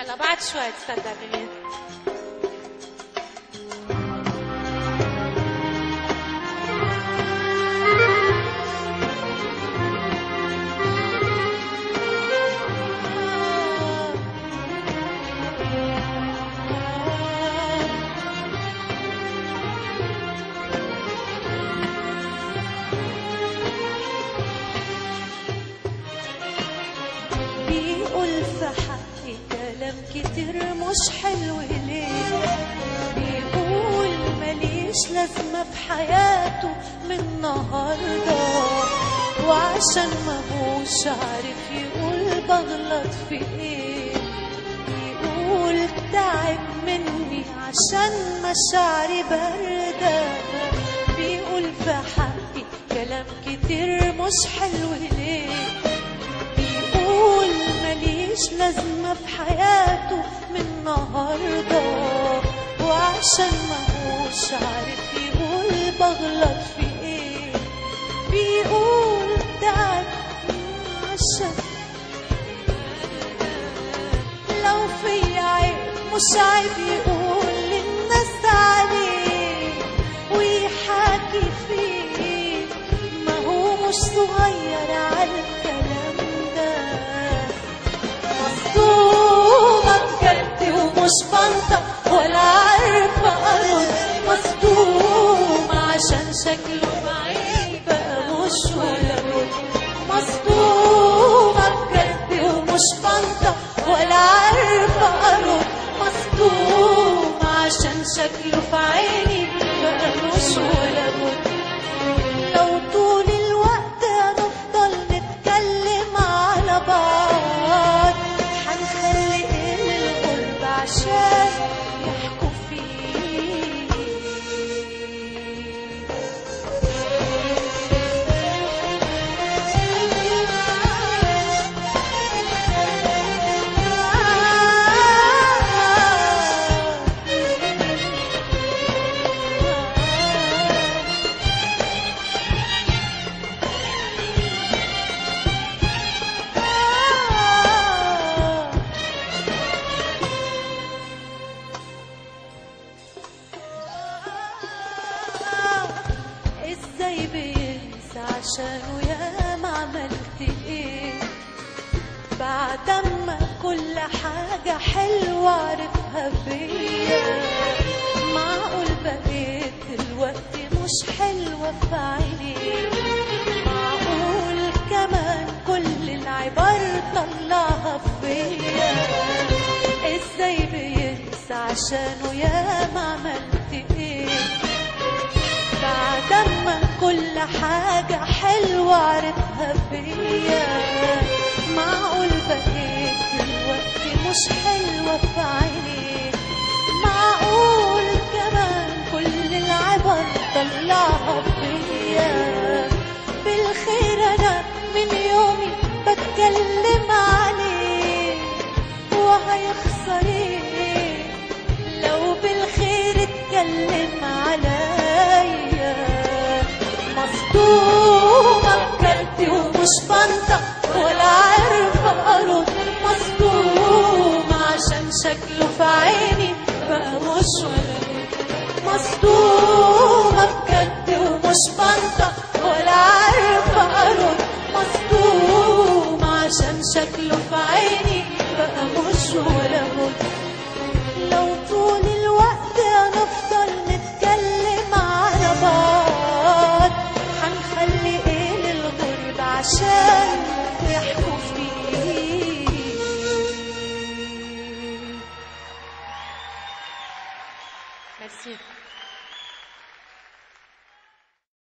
يلا بعد شوي تصدقني بيقول في حقي كلام كتير مش حلو ليه بيقول ماليش لازمة في حياته من النهاردة وعشان ما هوش عارف يقول بغلط في ايه بيقول تعب مني عشان مشاعري باردة بيقول في حقي كلام كتير مش حلو ليه بيقول ماليش لازمة في حياته من النهاردة وعشان ما هوش عارف يقول بغلط في ايه بيقول تعب عشان لو في عيب مش عيب يقول للناس عليه ويحاكي فيه ما هو مش صغير على الكلام ده مصدومة بجد ومش بنطق ولا عارفة أرد مصدومة عشان شكله بعيد بقى مش ولا بد مصدومة بجد ومش بنطق ولا عارفة أرد مصدومة عشان شكله في عيني بقى مش ولا بد لو طول الوقت هنفضل نتكلم على بعض هنخلي ايه للغرب عشان يحكوا فيه ازاي بينسى عشانه يا ما عملت ايه بعد ما كل حاجة حلوة عرفها فيا معقول بقيت دلوقتي مش حلوة في عيني معقول كمان كل العبار طلعها فيا ازاي بينسى عشانه يا ما عملت ايه بعد ما كل حاجة حلوة عرفها فيا معقول بقيت دلوقتي مش حلوة في عيني معقول كمان كل العبر طلعها فيا بالخير أنا من يومي بتكلم عليه وهيخسر ايه لو بالخير اتكلم عليا مصدومة بجد ومش بنطق ولا عارفة أرد مصدومة عشان شكله في عيني بقى مش ولا بد. مصدومة بجد ومش بنطق ولا عارفة أرد مصدومة عشان شكله في عيني بقى مش ولا بد لو طول الوقت هنفضل نتكلم على بعض هنخلي ايه للغرب عشان يحكوا فيه ميرسي